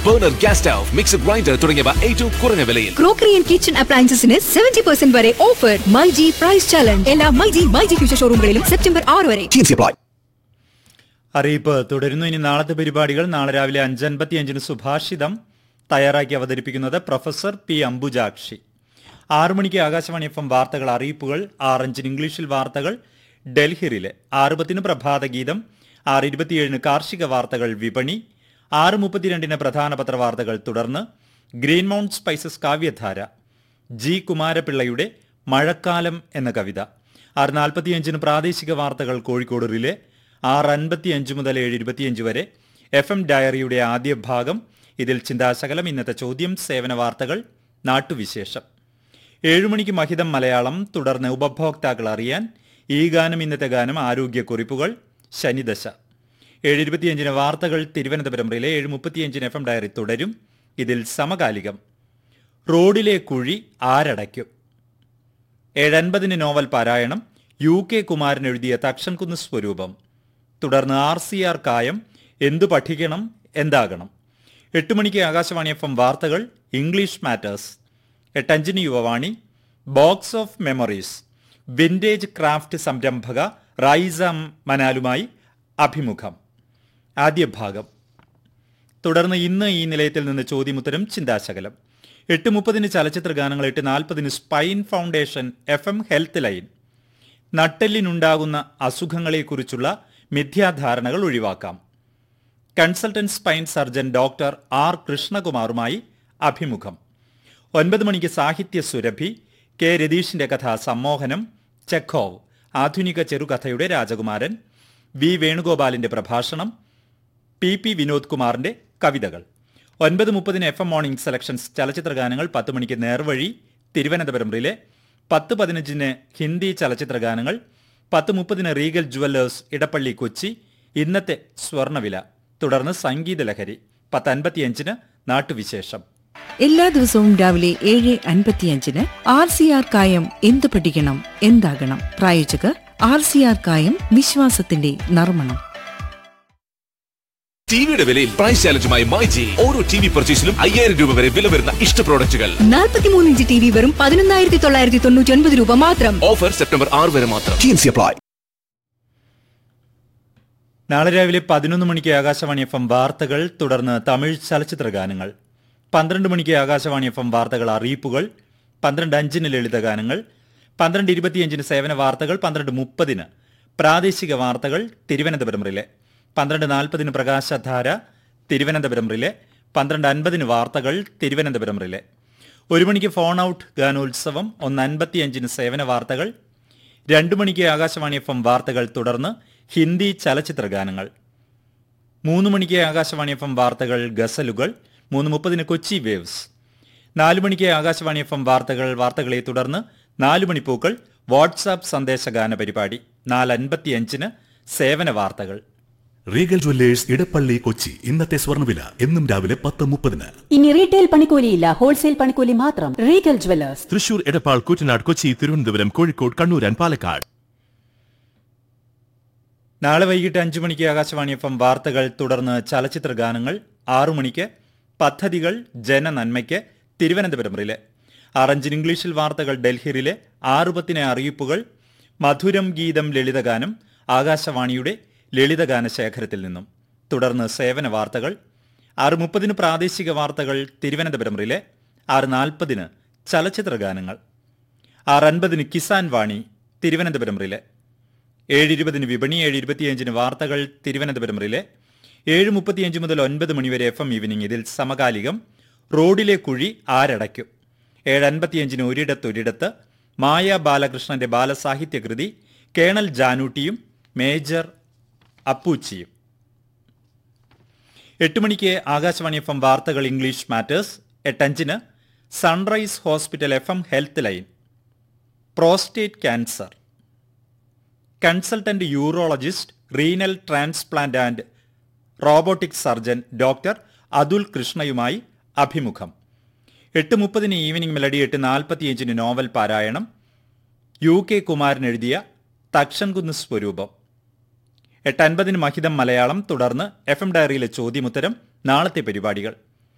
Burner gas stove mixer grinder തുടങ്ങിയവ ഏറ്റവും കുറഞ്ഞ വിലയിൽ ക്രോക്കറി ആൻഡ് കിച്ചൺ അപ്ലയൻസസിന് സെവന്റി പെർസെന്റ് വരെ ഓഫർ മൈജി പ്രൈസ് ചലഞ്ച് എല്ലാ മൈജി മൈജി ഫ്യൂച്ചർ ഷോറൂമുകളിലും സെപ്റ്റംബർ ആറ് വരെ TNC apply. അറിയിപ്പ് തുടരുന്നു ഇനി നാളത്തെ പരിപാടികൾ നാളെ രാവിലെ അഞ്ചൻപത്തി അഞ്ചിന് സുഭാഷിതം തയ്യാറാക്കി അവതരിപ്പിക്കുന്നത് പ്രൊഫസർ പി അംബുജാക്ഷി ആറു മണിക്ക് ആകാശവാണി എഫ് എം വാർത്തകൾ അറിയിപ്പുകൾ ആറഞ്ചിന് ഇംഗ്ലീഷിൽ വാർത്തകൾ ഡൽഹിയിലെ ആറ് പത്തിന് പ്രഭാത ഗീതം ആറ് ഇരുപത്തിയേഴിന് കാർഷിക വാർത്തകൾ വിപണി ആറ് മുപ്പത്തിരണ്ടിന് പ്രധാന പത്രവാർത്തകൾ തുടർന്ന് ഗ്രീൻ മൗണ്ട് സ്പൈസസ് കാവ്യധാര ജി കുമാരപിള്ളയുടെ മഴക്കാലം എന്ന കവിത ആറ് നാൽപ്പത്തിയഞ്ചിന് പ്രാദേശിക വാർത്തകൾ കോഴിക്കോട് റിലേ ആറ് അൻപത്തിയഞ്ച് മുതൽ ഏഴ് ഇരുപത്തിയഞ്ച് വരെ എഫ് എം ഡയറിയുടെ ആദ്യ ഭാഗം ഇതിൽ ചിന്താശകലം ഇന്നത്തെ ചോദ്യം സേവന വാർത്തകൾ നാട്ടുവിശേഷം ഏഴുമണിക്ക് മഹിതം മലയാളം തുടർന്ന് ഉപഭോക്താക്കൾ അറിയാൻ ഈ ഗാനം ഇന്നത്തെ ഗാനം ആരോഗ്യക്കുറിപ്പുകൾ ശനിദശ ഏഴ് ഇരുപത്തിയഞ്ചിന് വാർത്തകൾ തിരുവനന്തപുരം റിലേ ഏഴ് മുപ്പത്തിയഞ്ചിന് എഫ് എം ഡയറി തുടരും ഇതിൽ സമകാലികം റോഡിലെ കുഴി ആരടയ്ക്കും ഏഴൻപതിന് നോവൽ പാരായണം യു കെ കുമാരൻ എഴുതിയ തക്ഷൻകുന്ന് സ്വരൂപം തുടർന്ന് ആർ സി ആർ കായം എന്തു പഠിക്കണം എന്താകണം എട്ട് മണിക്ക് ആകാശവാണി എഫ് എം വാർത്തകൾ ഇംഗ്ലീഷ് മാറ്റേഴ്സ് എട്ടഞ്ചിന് Yuvavani box of memories vintage craft സംരംഭക റൈസ മനാലുമായി അഭിമുഖം ആദ്യ ഭാഗം തുടർന്ന് ഇന്ന് ഈ നിലയത്തിൽ നിന്ന് ചോദ്യമുത്തരം ചിന്താശകലം എട്ട് മുപ്പതിന് ചലച്ചിത്ര ഗാനങ്ങൾ എട്ട് നാൽപ്പതിന് spine foundation F M health line നട്ടെല്ലിനുണ്ടാകുന്ന അസുഖങ്ങളെക്കുറിച്ചുള്ള മിഥ്യാധാരണകൾ ഒഴിവാക്കാം consultant spine surgeon doctor R കൃഷ്ണകുമാറുമായി അഭിമുഖം ഒൻപത് മണിക്ക് സാഹിത്യ സുരഭി കെ രതീഷിന്റെ കഥ സമ്മോഹനം ചെഖോവ് ആധുനിക ചെറുകഥയുടെ രാജകുമാരൻ വി വേണുഗോപാലിന്റെ പ്രഭാഷണം പി പി വിനോദ് കുമാറിന്റെ കവിതകൾ ഒൻപത് മുപ്പതിന് എഫ് എം മോർണിംഗ് സെലക്ഷൻസ് ചലച്ചിത്ര ഗാനങ്ങൾ പത്ത് മണിക്ക് നേർവഴി തിരുവനന്തപുരം റിലെ പത്ത് പതിനഞ്ചിന് ഹിന്ദി ചലച്ചിത്ര ഗാനങ്ങൾ പത്ത് മുപ്പതിന് റീഗൽ ജുവല്ലേഴ്സ് ഇടപ്പള്ളി കൊച്ചി ഇന്നത്തെ സ്വർണ്ണവില തുടർന്ന് സംഗീത ലഹരി പത്ത് അൻപത്തിയഞ്ചിന് നാട്ടുവിശേഷം എല്ലാ ദിവസവും രാവിലെ ഏഴ് അൻപത്തിയഞ്ചിന് ആർ സി ആർ കായം എന്ത് പഠിക്കണം എന്താകണം പ്രായോജകർ ആർ സി ആർ കായം വിശ്വാസത്തിന്റെ നർമ്മണം ടിവിയുടെ വിലയിൽ പ്രൈസ് ചാലഞ്ചുമായി മൈജി ഓരോ ടി വി പർച്ചേസിലും അയ്യായിരം രൂപ വരെ വില വരുന്ന ഇഷ്ട പ്രോഡക്റ്റുകൾ നാൽപ്പത്തിമൂന്ന് ഇഞ്ച് ടി വി വെറും പതിനൊന്നായിരത്തി തൊള്ളായിരത്തി തൊണ്ണൂറ്റി ഒൻപത് രൂപ മാത്രം ഓഫർ സെപ്റ്റംബർ ആറ് വരെ മാത്രം TNC apply. നാളെ രാവിലെ പതിനൊന്ന് മണിക്ക് ആകാശവാണി എഫ് എം വാർത്തകൾ തുടർന്ന് തമിഴ് ചലച്ചിത്ര ഗാനങ്ങൾ പന്ത്രണ്ട് മണിക്ക് ആകാശവാണി എഫ് എം വാർത്തകൾ അറിയിപ്പുകൾ പന്ത്രണ്ട് അഞ്ചിന് ലളിത ഗാനങ്ങൾ പന്ത്രണ്ട് ഇരുപത്തിയഞ്ചിന് സേവന വാർത്തകൾ പന്ത്രണ്ട് മുപ്പതിന് പ്രാദേശിക വാർത്തകൾ തിരുവനന്തപുരം റിലെ പന്ത്രണ്ട് നാൽപ്പതിന് പ്രകാശധാര തിരുവനന്തപുരം റിലെ പന്ത്രണ്ട് അൻപതിന് വാർത്തകൾ തിരുവനന്തപുരം റിലെ ഒരു മണിക്ക് ഫോൺ ഔട്ട് ഗാനോത്സവം ഒന്ന് അൻപത്തിയഞ്ചിന് സേവന വാർത്തകൾ രണ്ടു മണിക്ക് ആകാശവാണി എഫ് എം വാർത്തകൾ തുടർന്ന് ഹിന്ദി ചലച്ചിത്ര ഗാനങ്ങൾ മൂന്ന് മണിക്ക് ആകാശവാണി എഫ് എം വാർത്തകൾ ഗസലുകൾ മൂന്ന് മുപ്പതിന് കൊച്ചി വേവ്സ് നാല് മണിക്ക് ആകാശവാണി എഫ് എം വാർത്തകൾ വാർത്തകളെ തുടർന്ന് നാല് മണിപ്പൂക്കൾ വാട്സാപ്പ് സന്ദേശ ഗാന പരിപാടി നാല് അൻപത്തിയഞ്ചിന് സേവന വാർത്തകൾ റീഗൽ ജ്വല്ലേഴ്സ് ഇടപ്പള്ളി കൊച്ചി ഇന്നത്തെ സ്വർണ്ണവില എന്നും രാവിലെ പത്ത് മുപ്പതിന് ഇനി റീറ്റെയിൽ പണിക്കൂലിയില്ല ഹോൾസെയിൽ പണിക്കൂലി മാത്രം regal jewellers Thrissur Edappal Kuttanad Kochi Thiruvananthapuram Kozhikode Kannur and Palakkad നാളെ വൈകിട്ട് അഞ്ചു മണിക്ക് ആകാശവാണി എഫ് എം വാർത്തകൾ തുടർന്ന് ചലച്ചിത്ര ഗാനങ്ങൾ ആറു മണിക്ക് പദ്ധതികൾ ജനനന്മയ്ക്ക് തിരുവനന്തപുരം റിലെ ആറഞ്ചിന് ഇംഗ്ലീഷിൽ വാർത്തകൾ ഡൽഹിയിലെ ആറു പത്തിനെ അറിയിപ്പുകൾ മധുരം ഗീതം ലളിതഗാനം ആകാശവാണിയുടെ ലളിതഗാന ശേഖരത്തിൽ നിന്നും തുടർന്ന് സേവന വാർത്തകൾ ആറ് മുപ്പതിന് പ്രാദേശിക വാർത്തകൾ തിരുവനന്തപുരം റിലെ ആറ് നാൽപ്പതിന് ചലച്ചിത്ര ഗാനങ്ങൾ ആറ് അൻപതിന് കിസാൻ വാണി തിരുവനന്തപുരം റിലെ ഏഴ് ഇരുപതിന് വിപണി ഏഴ് ഇരുപത്തിയഞ്ചിന് വാർത്തകൾ തിരുവനന്തപുരം റിലെ ഏഴ് മുപ്പത്തിയഞ്ച് മുതൽ ഒൻപത് മണിവരെ എഫ് എം ഈവനിംഗ് ഇതിൽ സമകാലികം റോഡിലെ കുഴി ആരടയ്ക്കും ഏഴ് അൻപത്തിയഞ്ചിന് ഒരിടത്തൊരിടത്ത് മായ ബാലകൃഷ്ണന്റെ ബാലസാഹിത്യകൃതി കേണൽ ജാനൂട്ടിയും മേജർ അപ്പൂച്ചിയും എട്ട് മണിക്ക് ആകാശവാണി എഫ് എം വാർത്തകൾ ഇംഗ്ലീഷ് മാറ്റേഴ്സ് എട്ടഞ്ചിന് sunrise hospital F M health line prostate cancer consultant urologist renal transplant and robotic surgeon doctor Atul കൃഷ്ണയുമായി അഭിമുഖം എട്ട് മുപ്പതിന് ഈവനിംഗ് മെലഡി എട്ട് നാൽപ്പത്തിയഞ്ചിന് നോവൽ പാരായണം യു കെ കുമാരൻ എഴുതിയ തക്ഷൻകുന്ന് സ്വരൂപം എട്ട് അൻപതിന് മഹിതം മലയാളം തുടർന്ന് എഫ് എം ഡയറിയിലെ ചോദ്യമുത്തരം നാളത്തെ പരിപാടികൾ